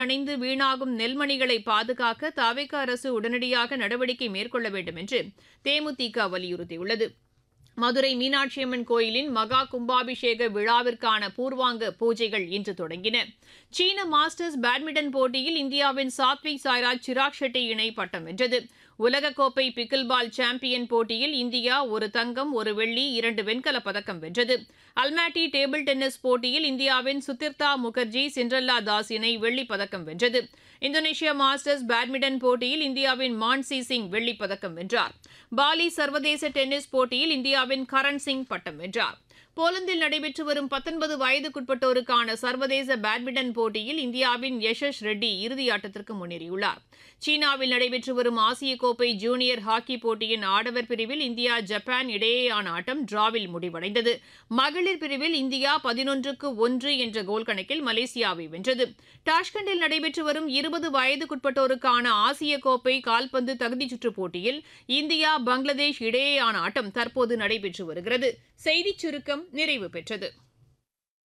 அணைந்து வீணாகும் நெல்மணிகளை பாதுகாக்க தவிக அரசு உடனடியாக நடவடிக்கை மேற்கொள்ள வேண்டும் என்று தேமுதிக வலியுறுத்தியுள்ளது மதுரை மீனாட்சியம்மன் கோயிலின் மகா கும்பாபிஷேக விழாவிற்கான பூர்வாங்க பூஜைகள் இன்று தொடங்கின சீன மாஸ்டர்ஸ் பேட்மிண்டன் போட்டியில் இந்தியாவின் சாத்விக் சாய்ராஜ் சிராக் ஷெட்டி இணை பட்டம் வென்றது உலகக்கோப்பை பிக்கில் பால் சாம்பியன் போட்டியில் இந்தியா ஒரு தங்கம் ஒரு வெள்ளி இரண்டு வெண்கலப் பதக்கம் வென்றது அல்மாட்டி டேபிள் டென்னிஸ் போட்டியில் இந்தியாவின் சுதிர்தா முகர்ஜி சிண்ட்ரல்லா தாஸ் இணை வெள்ளிப் பதக்கம் வென்றது இந்தோனேஷியா மாஸ்டர்ஸ் பேட்மிண்டன் போட்டியில் இந்தியாவின் மான்சி சிங் வெள்ளிப் பதக்கம் வென்றார் பாலி சர்வதேச டென்னிஸ் போட்டியில் இந்தியாவின் கரண் சிங் பட்டம் வென்றார் போலந்தில் நடைபெற்று வரும் பத்தொன்பது வயதுக்குட்பட்டோருக்கான சர்வதேச பேட்மிண்டன் போட்டியில் இந்தியாவின் யஷஸ் ரெட்டி இறுதியாட்டத்திற்கு முன்னேறியுள்ளார் சீனாவில் நடைபெற்று வரும் ஆசிய கோப்பை ஜூனியர் ஹாக்கி போட்டியின் ஆடவர் பிரிவில் இந்தியா ஜப்பான் இடையேயான ஆட்டம் டிராவில் முடிவடைந்தது மகளிர் பிரிவில் இந்தியா பதினொன்றுக்கு ஒன்று என்ற கோல் கணக்கில் மலேசியாவை வென்றது டாஷ்கண்டில் நடைபெற்று வரும் இருபது வயதுக்குட்பட்டோருக்கான ஆசிய கோப்பை கால்பந்து தகுதிச் சுற்றுப் போட்டியில் இந்தியா பங்களாதேஷ் இடையேயான ஆட்டம் தற்போது நடைபெற்று வருகிறது செய்திச் சுருக்கம் நிறைவு பெற்றது